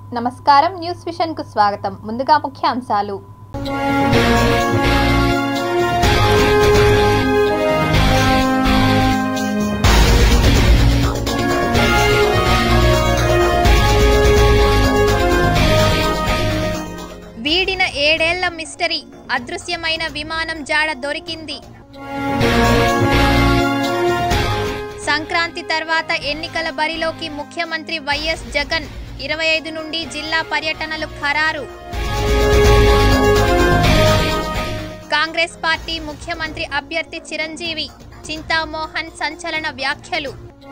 నమస్కారం news vision కు స్వాగతం ముందుగా ముఖ్యాంశాలు వీడిన ఏడేళ్ల మిస్టరీ అదృశ్యమైన విమానం జాడ దొరికింది సంక్రాంతి తర్వాత ఎన్నికల బరిలోకి ముఖ్యమంత్రి వైఎస్ జగన్ ఇరవై ఐదు నుండి జిల్లా పర్యటనలు ఖరారు కాంగ్రెస్ పార్టీ ముఖ్యమంత్రి అభ్యర్థి చిరంజీవి చింతామోహన్ సంచలన వ్యాఖ్యలు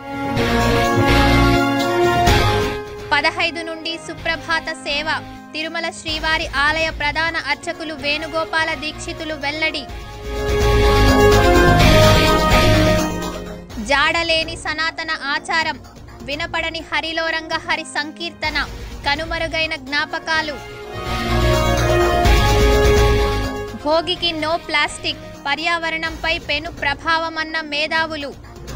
పదహైదు నుండి సుప్రభాత సేవ తిరుమల శ్రీవారి ఆలయ ప్రధాన అర్చకులు వేణుగోపాల దీక్షితులు వెల్లడి జాడలేని సనాతన ఆచారం వినపడని హరిలోరంగ హరి సంకీర్తన కనుమరుగైన జ్ఞాపకాలు భోగికి నో ప్లాస్టిక్ పర్యావరణంపై పెను ప్రభావమన్న మేధావులు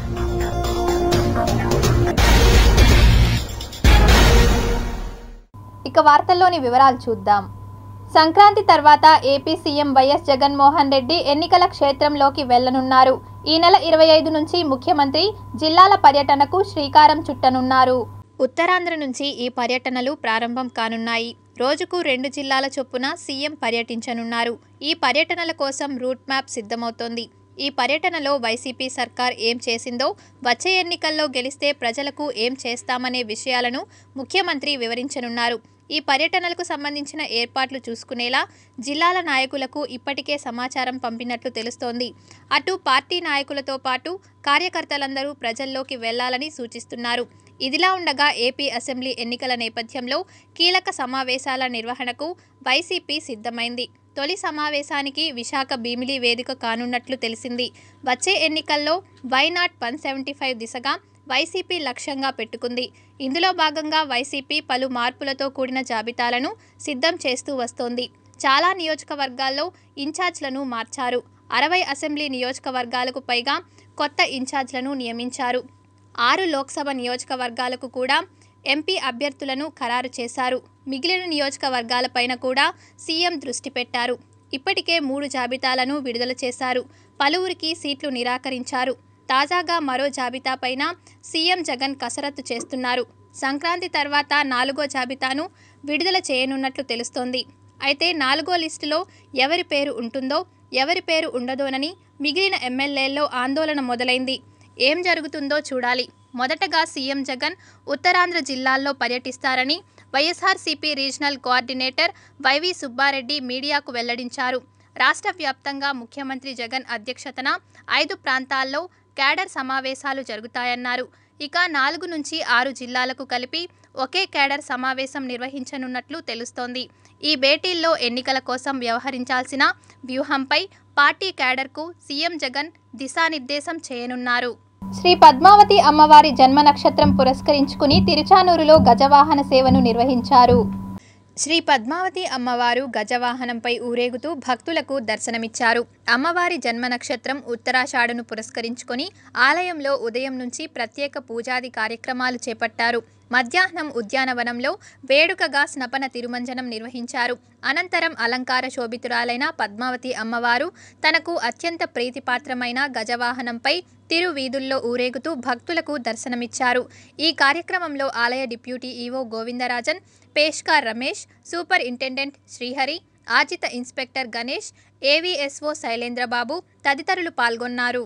ఇక వార్తల్లోని వివరాలు చూద్దాం సంక్రాంతి తర్వాత AP CM YS Jaganmohan Reddy ఎన్నికల క్షేత్రంలోకి వెళ్లనున్నారు ఈ నెల ఇరవై ఐదు నుంచి ముఖ్యమంత్రి జిల్లాల పర్యటనకు శ్రీకారం చుట్టనున్నారు ఉత్తరాంధ్ర నుంచి ఈ పర్యటనలు ప్రారంభం కానున్నాయి రోజుకు రెండు జిల్లాల చొప్పున సీఎం పర్యటించనున్నారు ఈ పర్యటనల కోసం రూట్ మ్యాప్ సిద్ధమవుతోంది ఈ పర్యటనలో వైసీపీ సర్కార్ ఏం చేసిందో వచ్చే ఎన్నికల్లో గెలిస్తే ప్రజలకు ఏం చేస్తామనే విషయాలను ముఖ్యమంత్రి వివరించనున్నారు ఈ పర్యటనలకు సంబంధించిన ఏర్పాట్లు చూసుకునేలా జిల్లాల నాయకులకు ఇప్పటికే సమాచారం పంపినట్లు తెలుస్తోంది అటు పార్టీ నాయకులతో పాటు కార్యకర్తలందరూ ప్రజల్లోకి వెళ్లాలని సూచిస్తున్నారు ఇదిలా ఉండగా ఏపీ అసెంబ్లీ ఎన్నికల నేపథ్యంలో కీలక సమావేశాల నిర్వహణకు వైసీపీ సిద్ధమైంది తొలి సమావేశానికి విశాఖ భీమిలి వేదిక కానున్నట్లు తెలిసింది వచ్చే ఎన్నికల్లో వైనాట్ వన్ సెవెంటీ ఫైవ్ దిశగా వైసీపీ లక్ష్యంగా పెట్టుకుంది ఇందులో భాగంగా వైసీపీ పలు మార్పులతో కూడిన జాబితాలను సిద్ధం చేస్తూ వస్తోంది చాలా నియోజకవర్గాల్లో ఇన్ఛార్జ్లను మార్చారు అరవై అసెంబ్లీ నియోజకవర్గాలకు పైగా కొత్త ఇన్ఛార్జ్లను నియమించారు ఆరు లోక్సభ నియోజకవర్గాలకు కూడా ఎంపీ అభ్యర్థులను ఖరారు చేశారు మిగిలిన నియోజకవర్గాలపైన కూడా సీఎం దృష్టి పెట్టారు ఇప్పటికే మూడు జాబితాలను విడుదల చేశారు పలువురికి సీట్లు నిరాకరించారు తాజాగా మరో జాబితాపైన సీఎం జగన్ కసరత్తు చేస్తున్నారు సంక్రాంతి తర్వాత నాలుగో జాబితాను విడుదల చేయనున్నట్లు తెలుస్తోంది అయితే నాలుగో లిస్టులో ఎవరి పేరు ఉంటుందో ఎవరి పేరు ఉండదోనని మిగిలిన ఎమ్మెల్యేల్లో ఆందోళన మొదలైంది ఏం జరుగుతుందో చూడాలి మొదటగా సీఎం జగన్ ఉత్తరాంధ్ర జిల్లాల్లో పర్యటిస్తారని YSRCP regional coordinator YV Subba Reddy మీడియాకు వెల్లడించారు రాష్ట్ర వ్యాప్తంగా ముఖ్యమంత్రి జగన్ అధ్యక్షతన ఐదు ప్రాంతాల్లో క్యాడర్ సమావేశాలు జరుగుతాయన్నారు ఇక నాలుగు నుంచి ఆరు జిల్లాలకు కలిపి ఒకే క్యాడర్ సమావేశం నిర్వహించనున్నట్లు తెలుస్తోంది ఈ భేటీల్లో ఎన్నికల కోసం వ్యవహరించాల్సిన వ్యూహంపై పార్టీ క్యాడర్కు సీఎం జగన్ దిశానిర్దేశం చేయనున్నారు శ్రీ పద్మావతి అమ్మవారి జన్మ నక్షత్రం పురస్కరించుకుని తిరుచానూరులో గజవాహన సేవను నిర్వహించారు శ్రీ పద్మావతి అమ్మవారు గజవాహనంపై ఊరేగుతూ భక్తులకు దర్శనమిచ్చారు అమ్మవారి జన్మ నక్షత్రం ఉత్తరాషాఢను పురస్కరించుకొని ఆలయంలో ఉదయం నుంచి ప్రత్యేక పూజాది కార్యక్రమాలు చేపట్టారు మధ్యాహ్నం ఉద్యానవనంలో వేడుకగా స్నపన తిరుమంజనం నిర్వహించారు అనంతరం అలంకార శోభితురాలైన పద్మావతి అమ్మవారు తనకు అత్యంత ప్రీతిపాత్రమైన గజవాహనంపై తిరువీధుల్లో ఊరేగుతూ భక్తులకు దర్శనమిచ్చారు ఈ కార్యక్రమంలో ఆలయ డిప్యూటీ ఈవో గోవిందరాజన్ పేష్కార్ రమేష్ సూపర్ ఇంటెండెంట్ శ్రీహరి ఆర్జిత ఇన్స్పెక్టర్ గణేష్ ఏవీఎస్ఓ శైలేంద్రబాబు తదితరులు పాల్గొన్నారు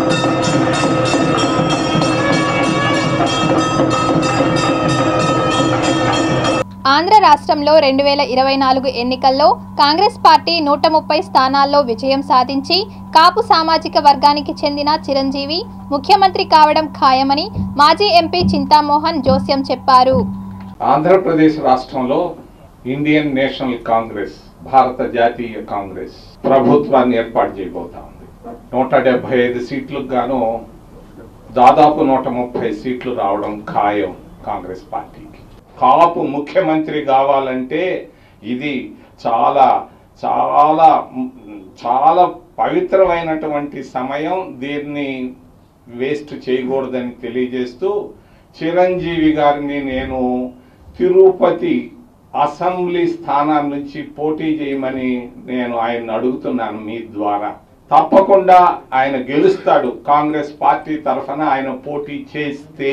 ఆంధ్ర రాష్ట్రంలో రెండు వేల ఇరవై నాలుగు ఎన్నికల్లో కాంగ్రెస్ పార్టీ నూట ముప్పై స్థానాల్లో విజయం సాధించి కాపు సామాజిక వర్గానికి చెందిన చిరంజీవి ముఖ్యమంత్రి కావడం ఖాయమని మాజీ ఎంపీ చింతామోహన్ జోస్యం చెప్పారు ఆంధ్రప్రదేశ్ రాష్ట్రంలో ఇండియన్ నేషనల్ కాంగ్రెస్ భారత జాతీయ కాంగ్రెస్ ప్రభుత్వాన్ని ఏర్పాటు చేయబోతా ఉంది నూట డెబ్బై ఐదు సీట్లకు గాను దాదాపు నూట ముప్పై సీట్లు రావడం ఖాయం కాంగ్రెస్ పార్టీకి కాపు ముఖ్యమంత్రి కావాలంటే ఇది చాలా చాలా చాలా పవిత్రమైనటువంటి సమయం దీన్ని వేస్ట్ చేయకూడదని తెలియజేస్తూ చిరంజీవి గారిని నేను తిరుపతి అసెంబ్లీ స్థానం నుంచి పోటీ చేయమని నేను ఆయన అడుగుతున్నాను మీ ద్వారా తప్పకుండా ఆయన గెలుస్తాడు కాంగ్రెస్ పార్టీ తరఫున ఆయన పోటీ చేస్తే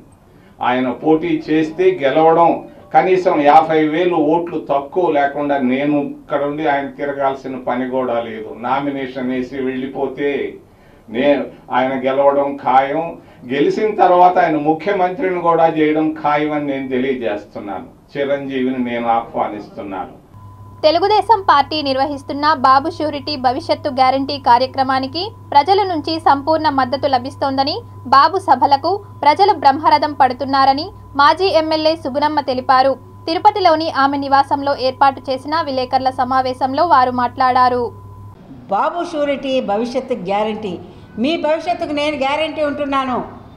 ఆయన పోటీ చేస్తే గెలవడం కనీసం యాభై వేలు ఓట్లు తక్కువ లేకుండా నేను ఇక్కడ ఉండి ఆయన తిరగాల్సిన పని కూడా లేదు నామినేషన్ వేసి వెళ్ళిపోతే నేను ఆయన గెలవడం ఖాయం గెలిచిన తర్వాత ఆయన ముఖ్యమంత్రిని కూడా చేయడం ఖాయం అని నేను తెలియజేస్తున్నాను చిరంజీవిని నేను ఆహ్వానిస్తున్నాను తెలుగుదేశం పార్టీ నిర్వహిస్తున్న బాబు షూరిటీ భవిష్యత్తు గ్యారంటీ కార్యక్రమానికి ప్రజల నుంచి సంపూర్ణ మద్దతు లభిస్తోందని బాబు సభలకు ప్రజలు బ్రహ్మరథం పడుతున్నారని మాజీ ఎమ్మెల్యే సుగుణమ్మ తెలిపారు తిరుపతిలోని ఆమె నివాసంలో ఏర్పాటు చేసిన విలేకరుల సమావేశంలో వారు మాట్లాడారు బాబు షూరిటీ భవిష్యత్తు గ్యారంటీ మీ భవిష్యత్తుకు నేను గ్యారంటీ ఉంటున్నాను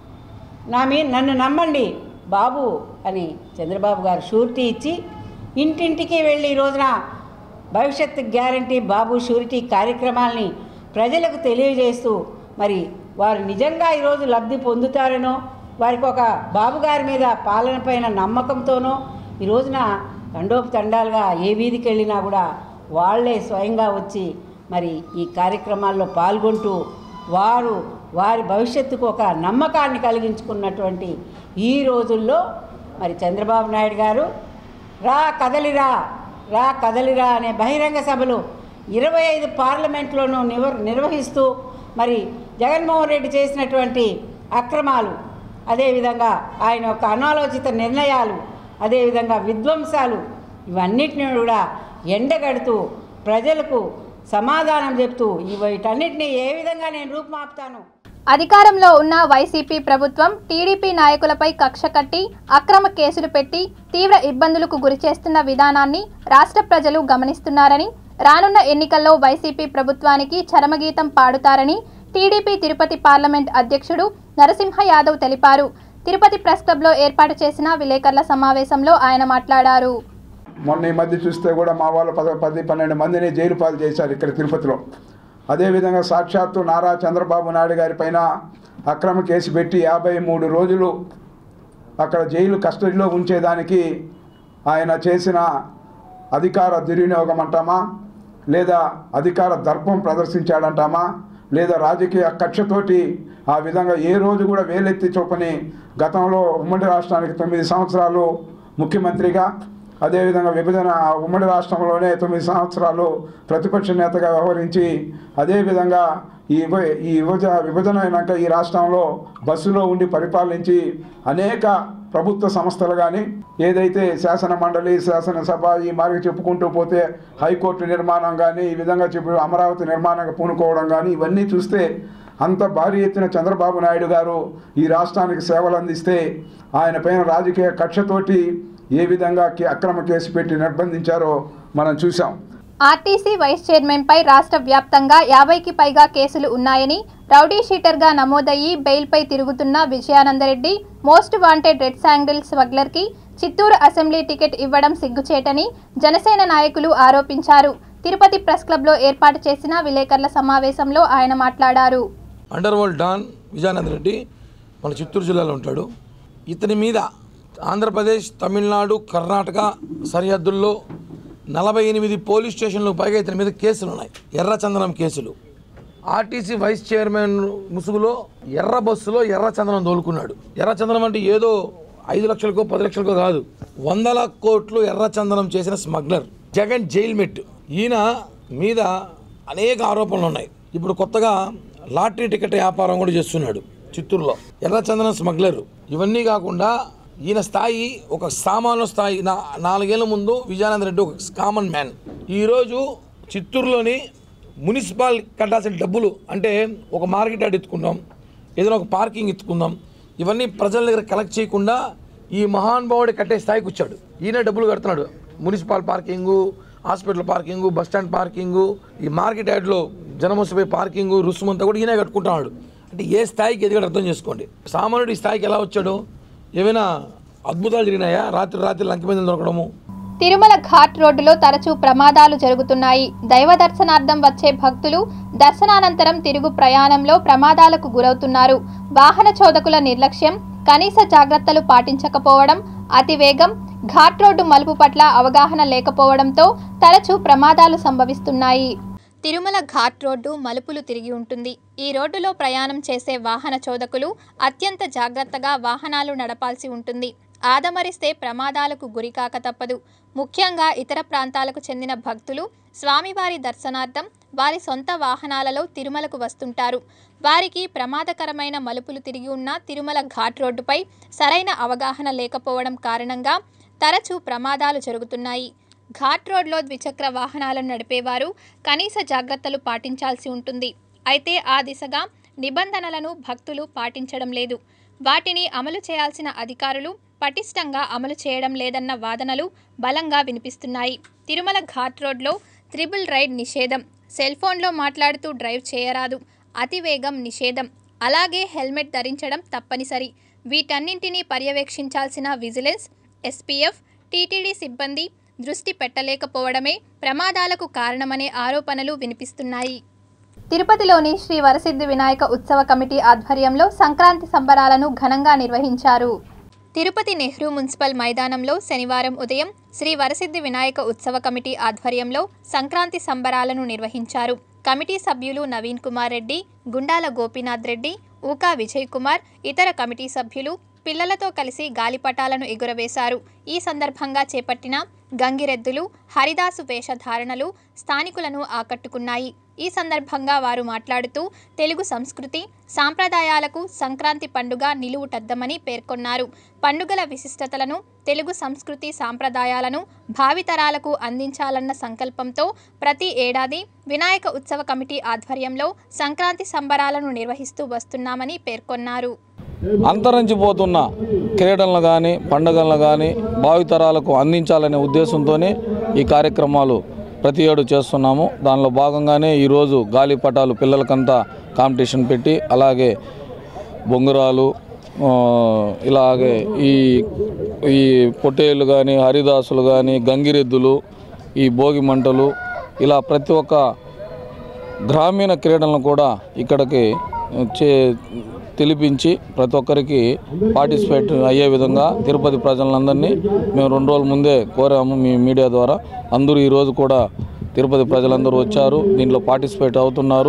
నా మీ నన్ను నమ్మండి బాబు అని చంద్రబాబు గారు షూరిటీ ఇచ్చి ఇంటింటికి వెళ్ళి ఈ రోజున భవిష్యత్తు గ్యారంటీ బాబు షూరిటీ కార్యక్రమాల్ని ప్రజలకు తెలియజేస్తూ మరి వారు నిజంగా ఈరోజు లబ్ధి పొందుతారనో వారికి ఒక బాబు గారి మీద పాలన పైన నమ్మకంతోనో ఈ రోజున తండోపు తండాలుగా ఏ వీధికి వెళ్ళినా కూడా వాళ్ళే స్వయంగా వచ్చి మరి ఈ కార్యక్రమాల్లో పాల్గొంటూ వారు వారి భవిష్యత్తుకు ఒక నమ్మకాన్ని కలిగించుకున్నటువంటి ఈ రోజుల్లో మరి చంద్రబాబు నాయుడు గారు రా కదలిరా రా కదలిరా అనే బహిరంగ సభలు ఇరవై ఐదు పార్లమెంట్లోనూ నివ నిర్వహిస్తూ మరి జగన్మోహన్ రెడ్డి చేసినటువంటి అక్రమాలు అదేవిధంగా ఆయన యొక్క అనాలోచిత నిర్ణయాలు అదేవిధంగా విధ్వంసాలు ఇవన్నిటిని కూడా ఎండగడుతూ ప్రజలకు సమాధానం చెప్తూ ఈ వీటన్నిటిని ఏ విధంగా నేను రూపుమాపుతాను అధికారంలో ఉన్న వైసీపీ ప్రభుత్వం టీడీపీ నాయకులపై కక్ష కట్టి అక్రమ కేసులు పెట్టి తీవ్ర ఇబ్బందులకు గురిచేస్తున్న విధానాన్ని రాష్ట్ర ప్రజలు గమనిస్తున్నారని రానున్న ఎన్నికల్లో వైసీపీ ప్రభుత్వానికి చరమగీతం పాడుతారని టీడీపీ తిరుపతి పార్లమెంట్ అధ్యక్షుడు నరసింహ యాదవ్ తెలిపారు తిరుపతి ప్రెస్ క్లబ్లో ఏర్పాటు చేసిన విలేకరుల సమావేశంలో ఆయన మాట్లాడారు మొన్న ఈ మధ్య చూస్తే కూడా మా వాళ్ళు పద పది పన్నెండు మందిని జైలు పాలు చేశారు ఇక్కడ తిరుపతిలో అదేవిధంగా సాక్షాత్తు నారా చంద్రబాబు నాయుడు గారి పైన అక్రమ కేసు పెట్టి యాభై మూడు రోజులు అక్కడ జైలు కస్టడీలో ఉంచేదానికి ఆయన చేసిన అధికార దుర్వినియోగం అంటామా లేదా అధికార దర్పం ప్రదర్శించాడంటామా లేదా రాజకీయ కక్షతోటి ఆ విధంగా ఏ రోజు కూడా వేలెత్తి చూపని గతంలో ఉమ్మడి రాష్ట్రానికి తొమ్మిది సంవత్సరాలు ముఖ్యమంత్రిగా అదేవిధంగా విభజన ఆ ఉమ్మడి రాష్ట్రంలోనే తొమ్మిది సంవత్సరాలు ప్రతిపక్ష నేతగా వ్యవహరించి అదేవిధంగా ఈ విభ ఈ విభజ విభజన అయినాక ఈ రాష్ట్రంలో బస్సులో ఉండి పరిపాలించి అనేక ప్రభుత్వ సంస్థలు కానీ ఏదైతే శాసన మండలి శాసనసభ ఈ మార్గం చెప్పుకుంటూ పోతే హైకోర్టు నిర్మాణం కానీ ఈ విధంగా చెప్పి అమరావతి నిర్మాణంగా పూనుకోవడం కానీ ఇవన్నీ చూస్తే అంత భారీ ఎత్తున చంద్రబాబు నాయుడు గారు ఈ రాష్ట్రానికి సేవలు అందిస్తే ఆయన పైన రాజకీయ కక్షతోటి ఏ విధంగా కే- అక్రమ కేసు పెట్టి నిర్బంధించారో మనం చూసాం ఆర్టీసీ వైస్ చైర్మన్పై రాష్ట్ర వ్యాప్తంగా యాభైకి పైగా కేసులు ఉన్నాయని రౌడీ షీటర్గా నమోదయ్యి బెయిల్పై తిరుగుతున్న Vijayananda Reddy most wanted red sandal స్మగ్లర్కి చిత్తూరు అసెంబ్లీ టికెట్ ఇవ్వడం సిగ్గుచేటని జనసేన నాయకులు ఆరోపించారు తిరుపతి ప్రెస్ క్లబ్లో ఏర్పాటు చేసిన విలేకరుల సమావేశంలో ఆయన మాట్లాడారు underworld don Vijayanand Reddy మన చిత్తూరు జిల్లాలో ఉంటాడు ఇతని మీద ఆంధ్రప్రదేశ్ తమిళనాడు కర్ణాటక సరిహద్దుల్లో నలభై ఎనిమిది పోలీస్ స్టేషన్లకు పైగా ఇతని మీద కేసులు ఉన్నాయి ఎర్రచందనం కేసులు ఆర్టీసీ వైస్ చైర్మన్ ముసుగులో ఎర్ర బస్సులో ఎర్రచందనం దోలుకున్నాడు ఎర్రచందనం అంటే ఏదో ఐదు లక్షలకో పది లక్షలకో కాదు వందల కోట్లు ఎర్రచందనం చేసిన స్మగ్లర్ జగన్ జైల్ మెట్ ఈయన మీద అనేక ఆరోపణలు ఉన్నాయి ఇప్పుడు కొత్తగా లాటరీ టికెట్ వ్యాపారం కూడా చేస్తున్నాడు చిత్తూరులో ఎర్రచందనం స్మగ్లర్ ఇవన్నీ కాకుండా ఈయన స్థాయి ఒక సామాన్య స్థాయి నా నాలుగేళ్ల ముందు విజయానంద రెడ్డి ఒక కామన్ మ్యాన్ ఈరోజు చిత్తూరులోని మున్సిపాల్ కట్టాల్సిన డబ్బులు అంటే ఒక మార్కెట్ యార్డ్ ఎత్తుకుందాం ఏదైనా ఒక పార్కింగ్ ఎత్తుకుందాం ఇవన్నీ ప్రజల దగ్గర కలెక్ట్ చేయకుండా ఈ మహానుభావుడు కట్టే స్థాయికి వచ్చాడు ఈయన డబ్బులు కడుతున్నాడు municipal parking hospital parking bus stand parking ఈ మార్కెట్ యార్డ్లో జనమోసపోయి పార్కింగు రుసుమంతా కూడా ఈయనే కట్టుకుంటున్నాడు అంటే ఏ స్థాయికి ఎదిగాడు అర్థం చేసుకోండి సామాన్యుడు ఈ స్థాయికి ఎలా వచ్చాడు ఏమైనా అద్భుతాలు జరిగినాయా రాత్రి రాత్రి లంక మీద దొరకడము తిరుమల ఘాట్ రోడ్డులో తరచూ ప్రమాదాలు జరుగుతున్నాయి దైవ దర్శనార్థం వచ్చే భక్తులు దర్శనానంతరం తిరుగు ప్రయాణంలో ప్రమాదాలకు గురవుతున్నారు వాహన చోదకుల నిర్లక్ష్యం కనీస జాగ్రత్తలు పాటించకపోవడం అతివేగం ఘాట్ రోడ్డు మలుపు పట్ల అవగాహన లేకపోవడంతో తరచూ ప్రమాదాలు సంభవిస్తున్నాయి తిరుమల ఘాట్ రోడ్డు మలుపులు తిరిగి ఉంటుంది ఈ రోడ్డులో ప్రయాణం చేసే వాహన చోదకులు అత్యంత జాగ్రత్తగా వాహనాలు నడపాల్సి ఉంటుంది ఆదమరిస్తే ప్రమాదాలకు గురికాక తప్పదు ముఖ్యంగా ఇతర ప్రాంతాలకు చెందిన భక్తులు స్వామివారి దర్శనార్థం వారి సొంత వాహనాలలో తిరుమలకు వస్తుంటారు వారికి ప్రమాదకరమైన మలుపులు తిరిగి ఉన్న తిరుమల ఘాట్ రోడ్డుపై సరైన అవగాహన లేకపోవడం కారణంగా తరచూ ప్రమాదాలు జరుగుతున్నాయి ఘాట్ రోడ్లో ద్విచక్ర వాహనాలను నడిపేవారు కనీస జాగ్రత్తలు పాటించాల్సి ఉంటుంది అయితే ఆ దిశగా నిబంధనలను భక్తులు పాటించడం లేదు వాటిని అమలు చేయాల్సిన అధికారులు పటిష్టంగా అమలు చేయడం లేదన్న వాదనలు బలంగా వినిపిస్తున్నాయి తిరుమల ఘాట్ రోడ్లో త్రిబుల్ రైడ్ నిషేధం సెల్ ఫోన్లో మాట్లాడుతూ డ్రైవ్ చేయరాదు అతివేగం నిషేధం అలాగే హెల్మెట్ ధరించడం తప్పనిసరి వీటన్నింటినీ పర్యవేక్షించాల్సిన విజిలెన్స్ ఎస్పీఎఫ్ టీటీడీ సిబ్బంది దృష్టి పెట్టలేకపోవడమే ప్రమాదాలకు కారణమనే ఆరోపణలు వినిపిస్తున్నాయి తిరుపతిలోని శ్రీ వరసిద్ధి వినాయక ఉత్సవ కమిటీ ఆధ్వర్యంలో సంక్రాంతి సంబరాలను ఘనంగా నిర్వహించారు తిరుపతి నెహ్రూ మున్సిపల్ మైదానంలో శనివారం ఉదయం శ్రీ వరసిద్ధి వినాయక ఉత్సవ కమిటీ ఆధ్వర్యంలో సంక్రాంతి సంబరాలను నిర్వహించారు కమిటీ సభ్యులు నవీన్ కుమార్ రెడ్డి గుండాల గోపీనాథ్ రెడ్డి ఊకా విజయ్ కుమార్ ఇతర కమిటీ సభ్యులు పిల్లలతో కలిసి గాలిపటాలను ఎగురవేశారు ఈ సందర్భంగా చేపట్టిన గంగిరెద్దులు హరిదాసు వేషధారణలు స్థానికులను ఆకట్టుకున్నాయి ఈ సందర్భంగా వారు మాట్లాడుతూ తెలుగు సంస్కృతి సాంప్రదాయాలకు సంక్రాంతి పండుగ నిలువుటద్దమని పేర్కొన్నారు పండుగల విశిష్టతలను తెలుగు సంస్కృతి సాంప్రదాయాలను భావితరాలకు అందించాలన్న సంకల్పంతో ప్రతి ఏడాది వినాయక ఉత్సవ కమిటీ ఆధ్వర్యంలో సంక్రాంతి సంబరాలను నిర్వహిస్తూ వస్తున్నామని పేర్కొన్నారు అంతరించిపోతున్న క్రీడలను కానీ పండుగలను కానీ భావితరాలకు అందించాలనే ఉద్దేశంతోనే ఈ కార్యక్రమాలు ప్రతి ఏడు చేస్తున్నాము దానిలో భాగంగానే ఈరోజు గాలిపటాలు పిల్లలకంతా కాంపిటీషన్ పెట్టి అలాగే బొంగురాలు ఆ, ఇలాగే ఈ ఈ పొట్టేళ్ళు కానీ హరిదాసులు కానీ గంగిరెద్దులు ఈ భోగి మంటలు ఇలా ప్రతి ఒక్క గ్రామీణ క్రీడలను కూడా ఇక్కడికి చే తెలిపించి ప్రతి ఒక్కరికి పార్టిసిపేట్ అయ్యే విధంగా తిరుపతి ప్రజలందరినీ మేము రెండు రోజుల ముందే కోరాము మీ మీడియా ద్వారా అందరూ ఈరోజు కూడా తిరుపతి ప్రజలందరూ వచ్చారు దీంట్లో పార్టిసిపేట్ అవుతున్నారు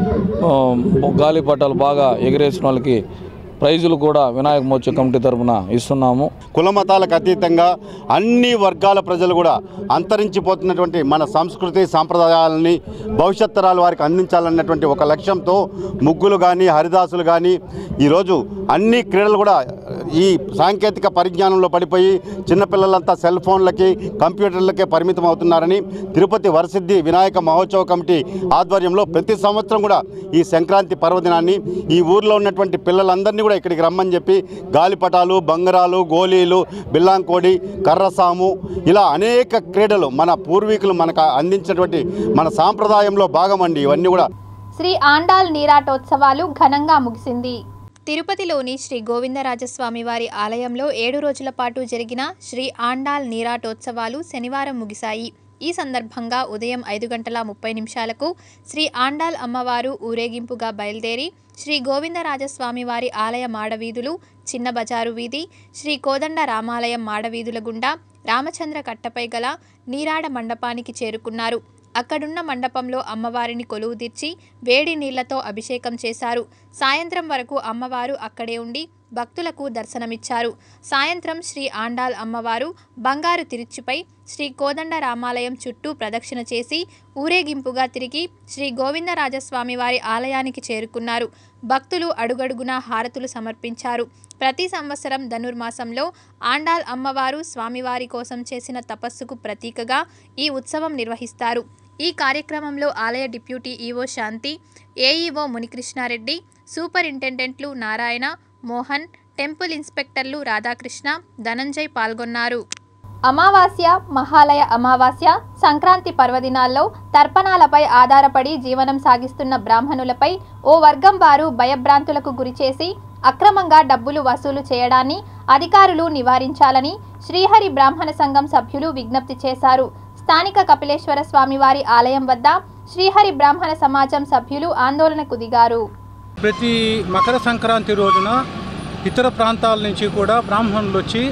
ఆ, గాలిపటాలు బాగా ఎగిరేసిన వాళ్ళకి ప్రైజులు కూడా వినాయక మోర్చ కమిటీ తరఫున ఇస్తున్నాము కుల మతాలకు అతీతంగా అన్ని వర్గాల ప్రజలు కూడా అంతరించిపోతున్నటువంటి మన సంస్కృతి సాంప్రదాయాలని భవిష్యత్ తరాల వారికి అందించాలన్నటువంటి ఒక లక్ష్యంతో ముగ్గులు కానీ హరిదాసులు కానీ ఈరోజు అన్ని క్రీడలు కూడా ఈ సాంకేతిక పరిజ్ఞానంలో పడిపోయి చిన్నపిల్లలంతా సెల్ ఫోన్లకి కంప్యూటర్లకే పరిమితం అవుతున్నారని తిరుపతి వరసిద్ధి వినాయక మహోత్సవ కమిటీ ఆధ్వర్యంలో ప్రతి సంవత్సరం కూడా ఈ సంక్రాంతి పర్వదినాన్ని ఈ ఊర్లో ఉన్నటువంటి పిల్లలందరినీ కూడా ఇక్కడికి రమ్మని చెప్పి గాలిపటాలు బంగరాలు గోళీలు బిల్లాంకోడి కర్రసాము ఇలా అనేక క్రీడలు మన పూర్వీకులు మనకు అందించినటువంటి మన సాంప్రదాయంలో భాగం అండి ఇవన్నీ కూడా శ్రీ ఆండాల్ నీరాటోత్సవాలు ఘనంగా ముగిసింది తిరుపతిలోని శ్రీ గోవిందరాజస్వామి వారి ఆలయంలో ఏడు రోజుల పాటు జరిగిన శ్రీ ఆండాల్ నీరాటోత్సవాలు శనివారం ముగిశాయి ఈ సందర్భంగా ఉదయం ఐదు గంటల ముప్పై నిమిషాలకు శ్రీ ఆండాల్ అమ్మవారు ఊరేగింపుగా బయలుదేరి శ్రీ గోవిందరాజస్వామి వారి ఆలయ మాడవీధులు చిన్న బజారు వీధి శ్రీ కోదండ రామాలయం మాడవీధుల గుండా రామచంద్ర కట్టపై గల నీరాడ మండపానికి చేరుకున్నారు అక్కడున్న మండపంలో అమ్మవారిని కొలువు తీర్చి వేడి నీళ్లతో అభిషేకం చేశారు సాయంత్రం వరకు అమ్మవారు అక్కడే ఉండి భక్తులకు దర్శనమిచ్చారు సాయంత్రం శ్రీ ఆండాల్ అమ్మవారు బంగారు తిరుచిపై శ్రీ కోదండ రామాలయం చుట్టూ ప్రదక్షిణ చేసి ఊరేగింపుగా తిరిగి శ్రీ గోవిందరాజస్వామి వారి ఆలయానికి చేరుకున్నారు భక్తులు అడుగడుగునా హారతులు సమర్పించారు ప్రతి సంవత్సరం ధనుర్మాసంలో ఆండాల్ అమ్మవారు స్వామివారి కోసం చేసిన తపస్సుకు ప్రతీకగా ఈ ఉత్సవం నిర్వహిస్తారు ఈ కార్యక్రమంలో ఆలయ deputy EO Shanti AEO Munikrishna Reddy సూపరింటెండెంట్లు నారాయణ మోహన్ టెంపుల్ ఇన్స్పెక్టర్లు రాధాకృష్ణ ధనంజయ్ పాల్గొన్నారు అమావాస్య మహాలయ అమావాస్య సంక్రాంతి పర్వదినాల్లో తర్పణాలపై ఆధారపడి జీవనం సాగిస్తున్న బ్రాహ్మణులపై ఓ వర్గం వారు భయభ్రాంతులకు గురిచేసి అక్రమంగా డబ్బులు వసూలు చేయడాన్ని అధికారులు నివారించాలని శ్రీహరి బ్రాహ్మణ సంఘం సభ్యులు విజ్ఞప్తి చేశారు స్థానిక కపిలేశ్వర స్వామివారి ఆలయం వద్ద శ్రీహరి బ్రాహ్మణ సమాజం సభ్యులు ఆందోళనకు దిగారు ప్రతి మకర సంక్రాంతి రోజున ఇతర ప్రాంతాల నుంచి కూడా బ్రాహ్మణులు వచ్చి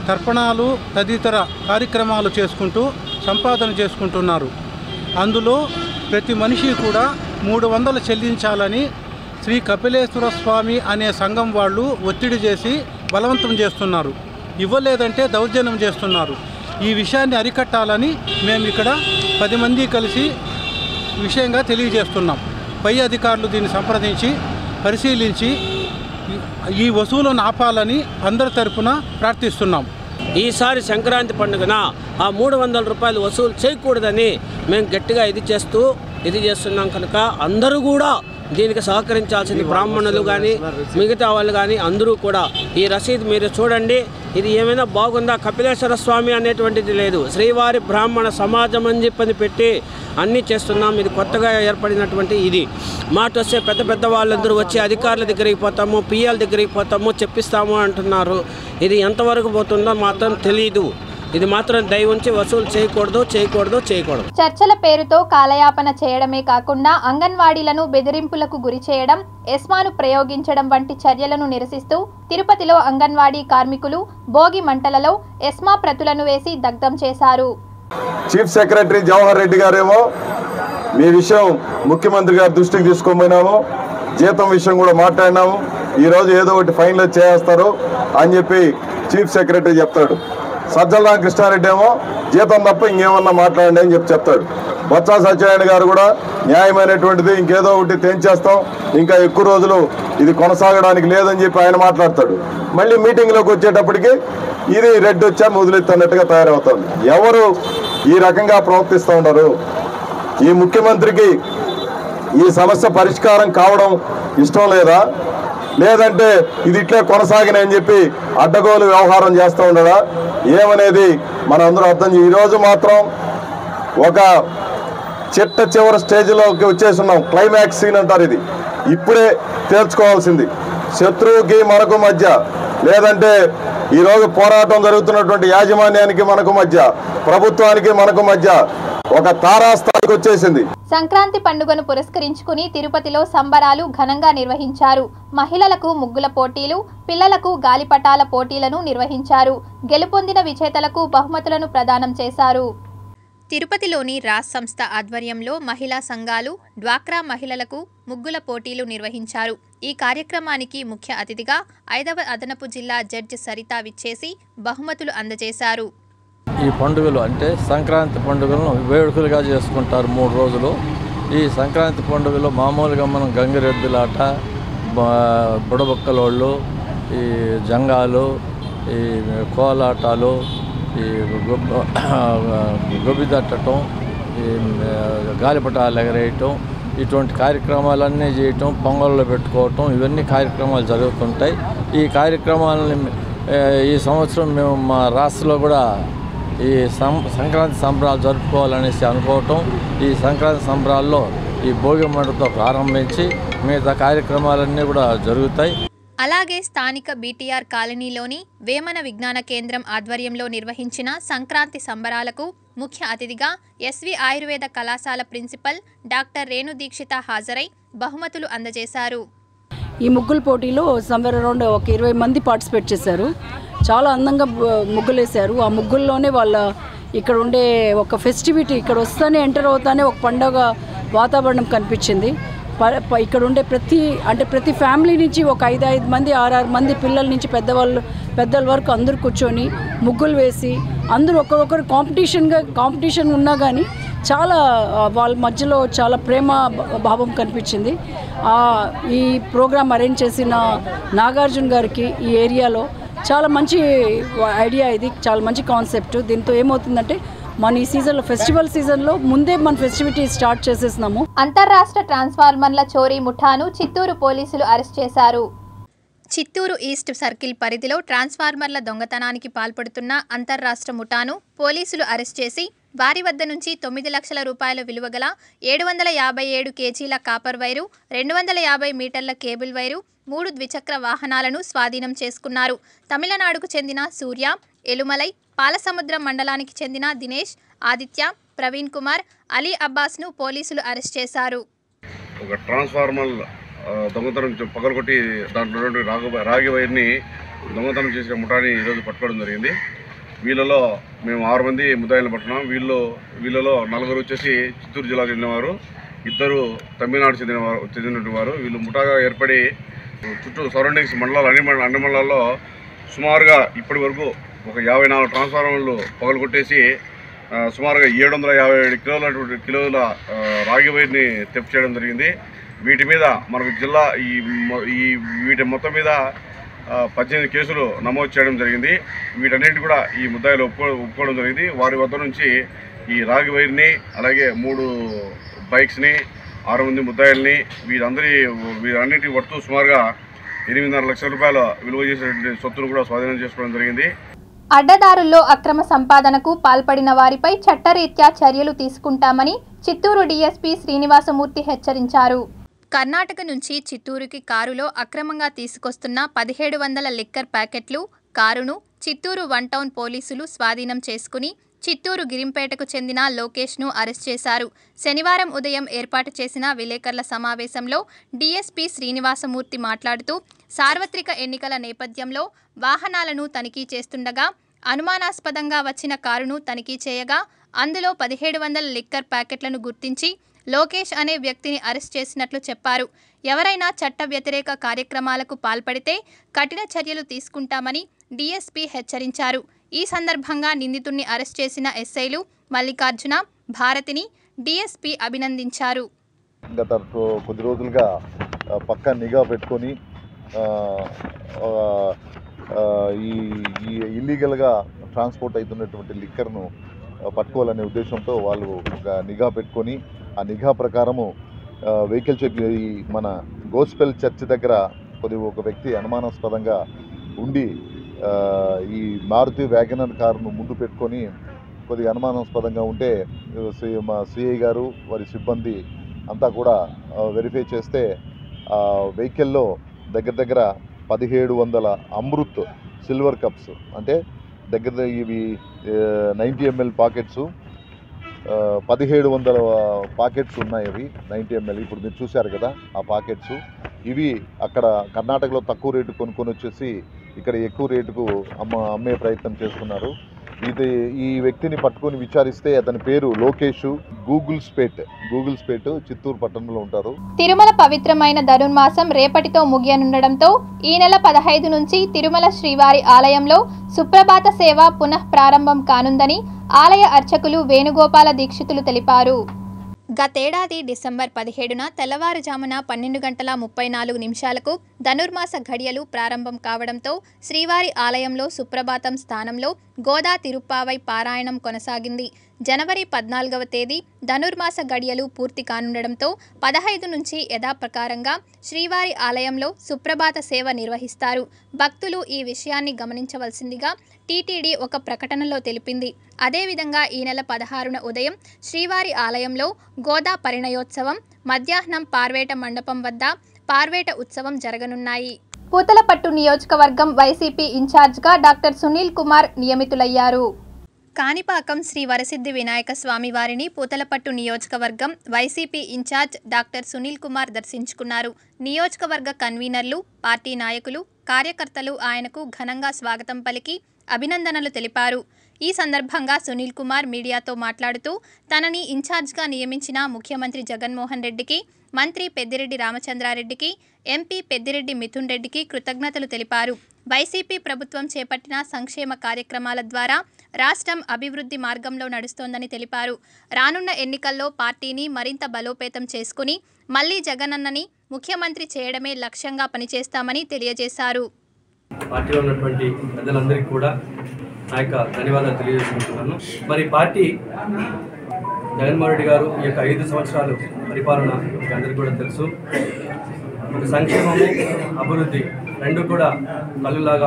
తర్పణాలు తదితర కార్యక్రమాలు చేసుకుంటూ సంపాదన చేసుకుంటున్నారు అందులో ప్రతి మనిషి కూడా మూడు వందలు చెల్లించాలని శ్రీ కపిలేశ్వర స్వామి అనే సంఘం వాళ్ళు ఒత్తిడి చేసి బలవంతం చేస్తున్నారు ఇవ్వలేదంటే దౌర్జన్యం చేస్తున్నారు ఈ విషయాన్ని అరికట్టాలని మేము ఇక్కడ పది మంది కలిసి విషయంగా తెలియజేస్తున్నాం పై అధికారులు దీన్ని సంప్రదించి పరిశీలించి ఈ- ఈ వసూలను ఆపాలని అందరి తరపున ప్రార్థిస్తున్నాం ఈసారి సంక్రాంతి పండుగన ఆ మూడు వందల రూపాయలు వసూలు చేయకూడదని మేము గట్టిగా ఇది చేస్తూ ఇది చేస్తున్నాం కనుక అందరూ కూడా దీనికి సహకరించాల్సింది బ్రాహ్మణులు కానీ మిగతా వాళ్ళు కానీ అందరూ కూడా ఈ రసీదు మీరు చూడండి ఇది ఏమైనా బాగుందా కపిలేశ్వర స్వామి అనేటువంటిది లేదు శ్రీవారి బ్రాహ్మణ సమాజం అని చెప్పని పెట్టి అన్నీ చేస్తున్నాం ఇది కొత్తగా ఏర్పడినటువంటి ఇది మాట వస్తే పెద్ద పెద్ద వాళ్ళందరూ వచ్చి అధికారుల దగ్గరికి పోతాము పిఎల్ దగ్గరికి పోతాము చెప్పిస్తాము అంటున్నారు ఇది ఎంతవరకు పోతుందో మాత్రం తెలియదు ఇది మాత్రం దయ ఉంచి వసూలు చేయకూడదు చేయకూడదు చేయకూడదు చర్చల పేరుతో కాలయాపన చేయడమే కాకుండా అంగన్వాడీలను బెదిరింపులకు గురి చేయడం ఎస్మాను ప్రయోగించడం వంటి చర్యలను నిరసిస్తూ తిరుపతిలో అంగన్వాడీ కార్మికులు భోగి మంటలలో ఎస్మా ప్రతులను వేసి దగ్ధం చేశారు చీఫ్ సెక్రటరీ జవహర్ రెడ్డి గారేమో మీ విషయం ముఖ్యమంత్రి గారి దృష్టికి తీసుకోపోయినాము జీతం విషయం కూడా మాట్లాడినాము ఈరోజు ఏదో ఒకటి ఫైన్లో చేస్తారు అని చెప్పి చీఫ్ సెక్రటరీ చెప్తాడు సజ్జల రామకృష్ణారెడ్డి ఏమో జీతం తప్ప ఇంకేమన్నా మాట్లాడండి అని చెప్పి చెప్తాడు బొత్స సత్యనారాయణ గారు కూడా న్యాయమైనటువంటిది ఇంకేదో ఒకటి తెంచేస్తాం ఇంకా ఎక్కువ రోజులు ఇది కొనసాగడానికి లేదని చెప్పి ఆయన మాట్లాడతాడు మళ్ళీ మీటింగ్లోకి వచ్చేటప్పటికి ఇది రెడ్ వచ్చా మొదలెత్తన్నట్టుగా తయారవుతుంది ఎవరు ఈ రకంగా ప్రవర్తిస్తూ ఉన్నారు ఈ ముఖ్యమంత్రికి ఈ సమస్య పరిష్కారం కావడం ఇష్టం లేదా లేదంటే ఇది ఇట్లే కొనసాగినని చెప్పి అడ్డగోలు వ్యవహారం చేస్తూ ఉండడా ఏమనేది మనం అందరూ అర్థం చే- ఈరోజు మాత్రం ఒక చిట్ట చివరి స్టేజ్లోకి వచ్చేస్తున్నాం క్లైమాక్స్ సీన్ అంటారు ఇది ఇప్పుడే తేల్చుకోవాల్సింది శత్రువుకి మనకు మధ్య లేదంటే ఈరోజు పోరాటం జరుగుతున్నటువంటి యాజమాన్యానికి మనకు మధ్య ప్రభుత్వానికి మనకు మధ్య ఒక తారాస్థాయికి వచ్చేసింది సంక్రాంతి పండుగను పురస్కరించుకుని తిరుపతిలో సంబరాలు ఘనంగా నిర్వహించారు మహిళలకు ముగ్గుల పోటీలు పిల్లలకు గాలిపటాల పోటీలను నిర్వహించారు గెలుపొందిన విజేతలకు బహుమతులను ప్రదానం చేశారు తిరుపతిలోని రాజ్ సంస్థ ఆధ్వర్యంలో మహిళా సంఘాలు డ్వాక్రా మహిళలకు ముగ్గుల పోటీలు నిర్వహించారు ఈ కార్యక్రమానికి ముఖ్య అతిథిగా ఐదవ అదనపు జిల్లా జడ్జి సరిత విచ్చేసి బహుమతులు అందజేశారు ఈ పండుగలు అంటే సంక్రాంతి పండుగలను వేడుకలుగా చేసుకుంటారు మూడు రోజులు ఈ సంక్రాంతి పండుగలో మామూలుగా మనం గంగిరెద్దులాట బ- బుడబక్కలోళ్ళు ఈ జంగాలు ఈ కోలాటాలు ఈ గొబ్బ గొబ్బి తట్టడం ఈ గాలిపటాలు ఎగరేయటం ఇటువంటి కార్యక్రమాలన్నీ చేయటం పొంగల్లో పెట్టుకోవటం ఇవన్నీ కార్యక్రమాలు జరుగుతుంటాయి ఈ కార్యక్రమాలని ఆ, ఈ సంవత్సరం మేము మా రాష్ట్రంలో కూడా ఈ సం సంక్రాంతి సంబరాలు జరుపుకోవాలనేసి అనుకోవటం ఈ సంక్రాంతి సంబరాల్లో ఈ భోగి మంటతో ప్రారంభించి మిగతా కార్యక్రమాలన్నీ కూడా జరుగుతాయి అలాగే స్థానిక బీటీఆర్ కాలనీలోని వేమన విజ్ఞాన కేంద్రం ఆధ్వర్యంలో నిర్వహించిన సంక్రాంతి సంబరాలకు ముఖ్య అతిథిగా ఎస్వి ఆయుర్వేద కళాశాల ప్రిన్సిపల్ డాక్టర్ రేణు దీక్షిత హాజరై బహుమతులు అందజేశారు ఈ ముగ్గుల పోటీలో సమ్వేర్ అరౌండ్ ఒక ఇరవై మంది పార్టిసిపేట్ చేశారు చాలా అందంగా బ- ముగ్గులు వేశారు ఆ ముగ్గుల్లోనే వాళ్ళ ఇక్కడ ఉండే ఒక ఫెస్టివిటీ ఇక్కడ వస్తానే ఎంటర్ అవుతానే ఒక పండగ వాతావరణం కనిపించింది ప- ప- ఇక్కడ ఉండే ప్రతి అంటే ప్రతి ఫ్యామిలీ నుంచి ఒక ఐదు ఐదు మంది ఆరారు మంది పిల్లల నుంచి పెద్దవాళ్ళు పెద్దల వరకు అందరూ కూర్చొని ముగ్గులు వేసి అందరూ ఒకరొకరు కాంపిటీషన్గా కాంపిటీషన్ ఉన్నా కానీ చాలా ఆ, వాళ్ళ మధ్యలో చాలా ప్రేమ భ- భావం కనిపించింది ఆ, ఈ ప్రోగ్రామ్ అరేంజ్ చేసిన నాగార్జున గారికి ఈ ఏరియాలో చాలా మంచి ఐడియా ఇది చాలా మంచి కాన్సెప్ట్ దీంతో ఏమవుతుందంటే మన ఈ సీజన్లో ఫెస్టివల్ సీజన్లో ముందే మన ఫెస్టివిటీ స్టార్ట్ చేసేసినాము అంతర్రాష్ట్ర ట్రాన్స్ఫార్మర్ల చోరీ ముఠాను చిత్తూరు పోలీసులు అరెస్ట్ చేశారు చిత్తూరు ఈస్ట్ సర్కిల్ పరిధిలో ట్రాన్స్ఫార్మర్ల దొంగతనానికి పాల్పడుతున్న అంతర్రాష్ట్ర ముఠాను పోలీసులు అరెస్ట్ చేసి వారి వద్ద నుంచి తొమ్మిది లక్షల రూపాయల విలువ గల ఏడు వందల యాభై ఏడు కేజీల కాపర్ వైరు రెండు వందల యాభై మీటర్ల కేబుల్ వైరు మూడు ద్విచక్ర వాహనాలను స్వాధీనం చేసుకున్నారు తమిళనాడుకు చెందిన సూర్య ఎలుమలై పాలసముద్రం మండలానికి చెందిన దినేష్ ఆదిత్య ప్రవీణ్ కుమార్ అలీ అబ్బాస్ను పోలీసులు అరెస్ట్ చేశారు ఒక ట్రాన్స్ఫార్మర్ ఆ, దొంగతనం చే- పగలగొట్టి దాంట్లో ఉన్నటువంటి రాగి రాగి వైర్ని దొంగతనం చేసిన ముఠాని ఈరోజు పట్టుకోవడం జరిగింది వీళ్ళలో మేము ఆరు మంది ముద్దాయిలను పట్టుకున్నాం వీళ్ళు వీళ్ళలో నలుగురు వచ్చేసి చిత్తూరు జిల్లా చెందినవారు ఇద్దరు తమిళనాడు చెందినవారు చెందినటువంటి వారు వీళ్ళు ముఠాగా ఏర్పడి చుట్టూ సరౌండింగ్స్ మండలాలు అన్ని మండల అన్ని మండలాల్లో సుమారుగా ఇప్పటి వరకు ఒక యాభై నాలుగు ట్రాన్స్ఫార్మర్లు పగలగొట్టేసి ఆ, సుమారుగా ఏడు వందల యాభై ఏడు కిలోల కిలోల ఆ, రాగి వైర్ని తెప్పు చేయడం జరిగింది వీటి మీద మనకు జిల్లా ఈ మొ- ఈ వీటి మొత్తం మీద ఆ, పద్దెనిమిది కేసులు నమోదు చేయడం జరిగింది వీటన్నిటి కూడా ఈ ముద్దాయిలు ఒప్పుకో ఒప్పుకోవడం జరిగింది వారి వద్ద నుంచి ఈ రాగి వైర్ని అలాగే మూడు బైక్స్ని ఆరు మంది ముద్దాయిల్ని వీరందరి వీరన్నిటి వర్తు సుమారుగా ఎనిమిదిన్నర లక్షల రూపాయల విలువ చేసినటువంటి సొత్తును కూడా స్వాధీనం చేసుకోవడం జరిగింది అడ్డదారుల్లో అక్రమ సంపాదనకు పాల్పడిన వారిపై చట్టరీత్యా చర్యలు తీసుకుంటామని చిత్తూరు డీఎస్పీ శ్రీనివాసమూర్తి హెచ్చరించారు కర్ణాటక నుంచి చిత్తూరుకి కారులో అక్రమంగా తీసుకొస్తున్న పదిహేడు వందల లిక్కర్ ప్యాకెట్లు కారును చిత్తూరు వన్ టౌన్ పోలీసులు స్వాధీనం చేసుకుని చిత్తూరు గిరింపేటకు చెందిన లోకేష్ను అరెస్ట్ చేశారు శనివారం ఉదయం ఏర్పాటు చేసిన విలేకరుల సమావేశంలో డీఎస్పీ శ్రీనివాసమూర్తి మాట్లాడుతూ సార్వత్రిక ఎన్నికల నేపథ్యంలో వాహనాలను తనిఖీ చేస్తుండగా అనుమానాస్పదంగా వచ్చిన కారును తనిఖీ చేయగా అందులో పదిహేడు వందల లిక్కర్ ప్యాకెట్లను గుర్తించి లోకేష్ అనే వ్యక్తిని అరెస్ట్ చేసినట్లు చెప్పారు ఎవరైనా చట్ట వ్యతిరేక కార్యక్రమాలకు పాల్పడితే కఠిన చర్యలు తీసుకుంటామని డీఎస్పీ హెచ్చరించారు ఈ సందర్భంగా నిందితుడిని అరెస్ట్ చేసిన ఎస్ఐలు మల్లికార్జున భారతిని డీఎస్పీ అభినందించారు గత రో- కొద్ది రోజులుగా ఆ, పక్కా నిఘా పెట్టుకొని ఆ, ఆ, ఆ, ఈ ఈ ఇల్లీగల్గా ట్రాన్స్పోర్ట్ అవుతున్నటువంటి లిక్కర్ను ఆ, పట్టుకోవాలనే ఉద్దేశంతో వాళ్ళు ఒక నిఘా పెట్టుకొని ఆ నిఘా ప్రకారము ఆ, వెహికల్ చెక్ ఈ మన గోస్పెల్ చర్చ్ దగ్గర కొద్ది ఒక వ్యక్తి అనుమానాస్పదంగా ఉండి ఆ, ఈ మారుతి వ్యాగనర్ కారును ముందు పెట్టుకొని కొద్దిగా అనుమానాస్పదంగా ఉంటే ఆ, సి- మా సిఐ గారు వారి సిబ్బంది అంతా కూడా ఆ, వెరిఫై చేస్తే ఆ వెహికల్లో దగ్గర దగ్గర పదిహేడు వందల అమృత్ సిల్వర్ కప్స్ అంటే దగ్గర దగ్గర ఇవి నైంటీ ఎంఎల్ పాకెట్స్ పదిహేడు వందల పాకెట్స్ ఉన్నాయి అవి నైంటీ ఎంఎల్ ఇప్పుడు మీరు చూశారు కదా ఆ పాకెట్స్ ఇవి అక్కడ కర్ణాటకలో తక్కువ రేటు కొనుక్కొని వచ్చేసి ఇక్కడ ఎక్కువ రేటుకు అమ్మ అమ్మే ప్రయత్నం చేస్తున్నారు ఇది ఈ వ్యక్తిని పట్టుకొని విచారిస్తే అతని పేరు లోకేష్ గూగుల్ స్పేట్ గూగుల్ స్పేట్ చిత్తూరు పట్టణంలో ఉంటారు తిరుమల పవిత్రమైన ధనుర్మాసం రేపటితో ముగియనుండడంతో ఈ నెల పదహైదు నుంచి తిరుమల శ్రీవారి ఆలయంలో సుప్రభాత సేవ పునః ప్రారంభం కానుందని ఆలయ అర్చకులు వేణుగోపాల దీక్షితులు తెలిపారు గతేడాది డిసెంబర్ పదిహేడున తెల్లవారుజామున పన్నెండు గంటల ముప్పై నాలుగు నిమిషాలకు ధనుర్మాస ఘడియలు ప్రారంభం కావడంతో శ్రీవారి ఆలయంలో సుప్రభాతం స్థానంలో గోదా తిరుప్పావై పారాయణం కొనసాగింది జనవరి పద్నాలుగవ తేదీ ధనుర్మాస గడియలు పూర్తి కానుండడంతో పదహైదు నుంచి యథాప్రకారంగా శ్రీవారి ఆలయంలో సుప్రభాత సేవ నిర్వహిస్తారు భక్తులు ఈ విషయాన్ని గమనించవలసిందిగా టీటీడీ ఒక ప్రకటనలో తెలిపింది అదేవిధంగా ఈ నెల పదహారున ఉదయం శ్రీవారి ఆలయంలో గోదా పరిణయోత్సవం మధ్యాహ్నం పార్వేట మండపం వద్ద పార్వేట ఉత్సవం జరగనున్నాయి పూతలపట్టు నియోజకవర్గం వైసీపీ ఇన్ఛార్జ్గా డాక్టర్ సునీల్ కుమార్ నియమితులయ్యారు కాణిపాకం శ్రీ వరసిద్ధి వినాయక స్వామి వారిని పూతలపట్టు నియోజకవర్గం YCP in-charge doctor Sunil Kumar దర్శించుకున్నారు నియోజకవర్గ కన్వీనర్లు పార్టీ నాయకులు కార్యకర్తలు ఆయనకు ఘనంగా స్వాగతం పలికి అభినందనలు తెలిపారు ఈ సందర్భంగా సునీల్ కుమార్ మీడియాతో మాట్లాడుతూ తనని ఇన్ఛార్జ్గా నియమించిన ముఖ్యమంత్రి జగన్మోహన్ రెడ్డికి మంత్రి పెద్దిరెడ్డి రామచంద్రారెడ్డికి ఎంపీ పెద్దిరెడ్డి మిథున్ రెడ్డికి కృతజ్ఞతలు తెలిపారు వైసీపీ ప్రభుత్వం చేపట్టిన సంక్షేమ కార్యక్రమాల ద్వారా రాష్ట్రం అభివృద్ధి మార్గంలో నడుస్తోందని తెలిపారు రానున్న ఎన్నికల్లో పార్టీని మరింత బలోపేతం చేసుకుని మళ్లీ జగనన్నని ముఖ్యమంత్రి చేయడమే లక్ష్యంగా పనిచేస్తామని తెలియజేశారు పార్టీలో ఉన్నటువంటి పెద్దలందరికీ కూడా నా యొక్క ధన్యవాదాలు తెలియజేసుకుంటున్నాను మరి పార్టీ జగన్మోహన్ రెడ్డి గారు ఈ యొక్క ఐదు సంవత్సరాలు పరిపాలన మీకు అందరికీ కూడా తెలుసు ఒక సంక్షేమము అభివృద్ధి రెండు కూడా కళ్ళులాగా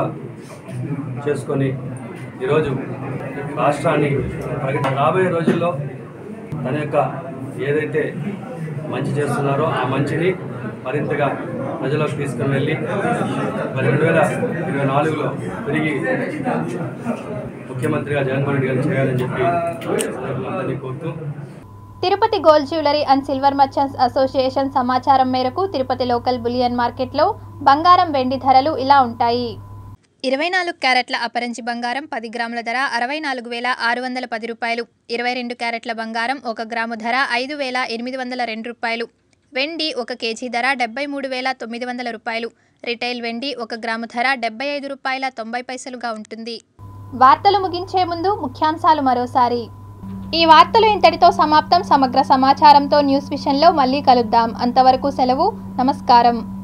చేసుకొని ఈరోజు రాష్ట్రాన్ని ప్రగతి రాబోయే రోజుల్లో తన యొక్క ఏదైతే మంచి చేస్తున్నారో ఆ మంచిని మరింతగా ప్రజలకు తీసుకుని వెళ్ళి మరి రెండు వేల ఇరవై నాలుగులో తిరిగి ముఖ్యమంత్రిగా జగన్మోహన్ రెడ్డి గారు చేయాలని చెప్పి అందరినీ కోరుతూ Tirupati gold jewellery and silver merchants association సమాచారం మేరకు తిరుపతి లోకల్ బులియన్ మార్కెట్లో బంగారం వెండి ధరలు ఇలా ఉంటాయి ఇరవై నాలుగు క్యారెట్ల అపరంజి బంగారం పది గ్రాముల ధర అరవై నాలుగు వేల ఆరు వందల పది రూపాయలు ఇరవై రెండు క్యారెట్ల బంగారం ఒక గ్రాము ధర ఐదు వేల ఎనిమిది వందల రెండు రూపాయలు వెండి ఒక కేజీ ధర డెబ్బై మూడు వేల తొమ్మిది వందల రూపాయలు రిటైల్ వెండి ఒక గ్రాము ధర డెబ్బై ఐదు రూపాయల తొంభై పైసలుగా ఉంటుంది వార్తలు ముగించే ముందు ముఖ్యాంశాలు మరోసారి ఈ వార్తలు ఇంతటితో సమాప్తం సమగ్ర సమాచారంతో న్యూస్ విషయంలో మళ్ళీ కలుద్దాం అంతవరకు సెలవు నమస్కారం